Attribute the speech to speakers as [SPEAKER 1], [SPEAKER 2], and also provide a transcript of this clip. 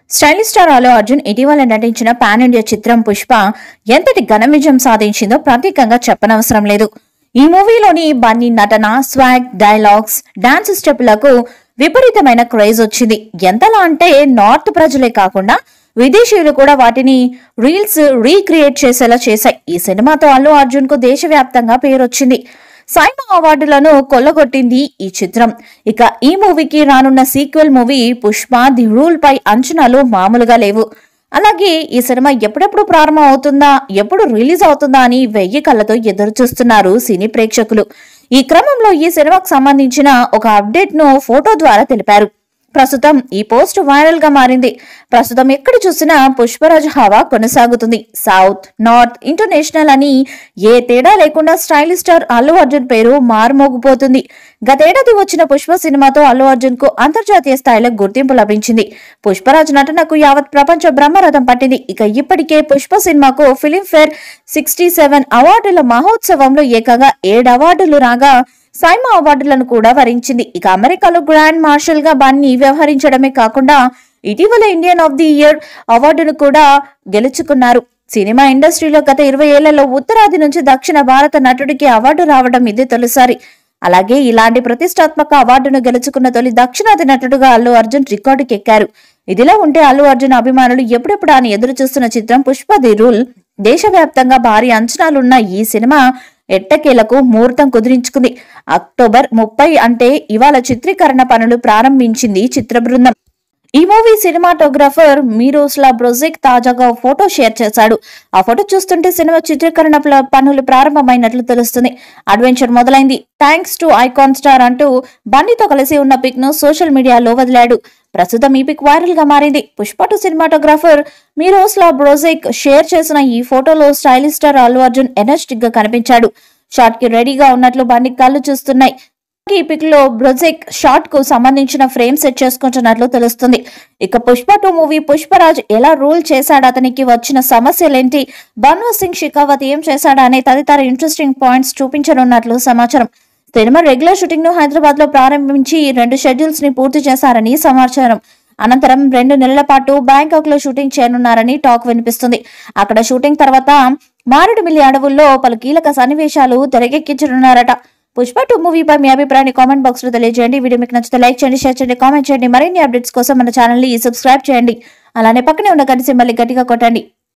[SPEAKER 1] stylish star Allu Arjun ఇటీవల నటించిన pan India చిత్రం పుష్ప ఎంతటి ఘన విజయం సాధించిందో ప్రత్యేకంగా చెప్పనవసరం లేదు ఈ మూవీలోని బన్నీ నటన స్వాగ్ డైలాగ్స్ డాన్స్ స్టెప్లకు విపరీతమైన క్రేజ్ వచ్చింది ఎంతలా అంటే నార్త్ ప్రజలే కాకుండా విదేశీయులు కూడా వాటిని రీల్స్ రీక్రియేట్ చేసేలా చేశాయి ఈ సినిమాతో అల్లు అర్జున్ కు దేశవ్యాప్తంగా పేరొచ్చింది సైమా అవార్డులను కొల్లగొట్టింది ఈ చిత్రం ఇక ఈ మూవీకి రానున్న sequel movie Pushpa the rule పై అంచనాలు మామూలుగా లేవు అలాగే ఈ సినిమా ఎప్పుడెప్పుడు ప్రారంభం అవుతుందా ఎప్పుడు రిలీజ్ అవుతుందా అని వెయ్యి కళ్ళతో ఎదురు చూస్తున్నారు సినీ ప్రేక్షకులు ఈ క్రమంలో ఈ సినిమాకు సంబంధించిన ఒక అప్డేట్ ను ఫోటో ద్వారా తెలిపారు ప్రస్తుతం ఈ పోస్ట్ వైరల్ గా మారింది ప్రస్తుతం ఎక్కడ చూసినా పుష్పరాజ్ హవా కొనసాగుతుంది సౌత్ నార్త్ ఇంటర్నేషనల్ అని ఏ తేడా లేకుండా స్టైలిష్ స్టార్ అల్లు అర్జున్ పేరు మారుమోగిపోతుంది గతేడాది వచ్చిన పుష్ప సినిమాతో అల్లు అర్జున్ కు అంతర్జాతీయ స్థాయిలో గుర్తింపు లభించింది పుష్పరాజ్ నటనకు యావత్ ప్రపంచ బ్రహ్మరథం పట్టింది ఇక ఇప్పటికే పుష్ప సినిమాకు ఫిలింఫేర్ సిక్స్టీ సెవెన్ అవార్డుల మహోత్సవంలో ఏకంగా ఏడు అవార్డులు రాగా సైమా అవార్డులను కూడా వరించింది ఇక అమెరికాలో గ్రాండ్ మార్షల్ గా బన్నీ వ్యవహరించడమే కాకుండా ఇటీవల ఇండియన్ ఆఫ్ ది ఇయర్ అవార్డును కూడా గెలుచుకున్నారు సినిమా ఇండస్ట్రీలో గత ఇరవై ఏళ్లలో ఉత్తరాది నుంచి దక్షిణ భారత నటుడికి అవార్డు రావడం ఇదే తొలిసారి అలాగే ఇలాంటి ప్రతిష్టాత్మక అవార్డును గెలుచుకున్న తొలి దక్షిణాది నటుడుగా అల్లు అర్జున్ రికార్డుకి ఎక్కారు ఇదిలా ఉంటే అల్లు అర్జున్ అభిమానులు ఎప్పుడెప్పుడు అని ఎదురు చూస్తున్న చిత్రం పుష్ప ది రూల్ దేశవ్యాప్తంగా భారీ అంచనాలున్న ఈ సినిమా ఎట్టకేలకు ముహూర్తం కుదిరించుకుంది అక్టోబర్ ముప్పై అంటే ఇవాళ చిత్రీకరణ పనులు ప్రారంభించింది చిత్ర బృందం ఈ మూవీ సినిమాటోగ్రాఫర్ మీరోస్లా బ్రొజిక్ తాజాగా ఓ ఫోటో షేర్ చేశాడు ఆ ఫోటో చూస్తుంటే సినిమా చిత్రీకరణ ప్ల- పనులు ప్రారంభమైనట్లు తెలుస్తుంది అడ్వెంచర్ మొదలైంది థ్యాంక్స్ టు ఐకాన్ స్టార్ అంటూ బన్నీతో కలిసి ఉన్న పిక్ ను సోషల్ మీడియాలో వదిలాడు ప్రస్తుతం ఈ పిక్ వైరల్ గా మారింది Pushpa two cinematographer Miroslaw Brozek share చేసిన ఈ ఫోటోలో stylish star Allu Arjun energetic గా కనిపించాడు షాట్ కి రెడీగా ఉన్నట్లు బన్నీ కళ్ళు చూస్తున్నాయి ఈ పిక్ లో బ్రొజెక్ షాట్ కు సంబంధించిన ఫ్రేమ్ సెట్ చేసుకుంటున్నట్లు తెలుస్తుంది ఇక పుష్ప టూ మూవీ పుష్పరాజ్ ఎలా రూల్ చేశాడు అతనికి వచ్చిన సమస్యలేంటి బన్వర్ సింగ్ షికావత్ ఏం చేశాడా అనే తదితర ఇంట్రెస్టింగ్ పాయింట్స్ చూపించనున్నట్లు సమాచారం సినిమా రెగ్యులర్ షూటింగ్ ను హైదరాబాద్ లో ప్రారంభించి రెండు షెడ్యూల్స్ ని పూర్తి చేశారని సమాచారం అనంతరం రెండు నెలల పాటు బ్యాంకాక్ లో షూటింగ్ చేయనున్నారని టాక్ వినిపిస్తుంది అక్కడ షూటింగ్ తర్వాత మారేడుమిల్లి అడవుల్లో పలు కీలక సన్నివేశాలు తెరకెక్కించనున్నారట పుష్ప టూ మూవీపై మీ అభిప్రాయాన్ని కామెంట్ బాక్స్ లో తెలియజేయండి వీడియో మీకు నచ్చితే లైక్ చేయండి షేర్ చేయండి కామెంట్ చేయండి మరిన్ని అప్డేట్స్ కోసం మన ఛానల్ ని సబ్స్క్రైబ్ చేయండి అలానే పక్కనే ఉన్న గంట సింబల్ గట్టిగా కొట్టండి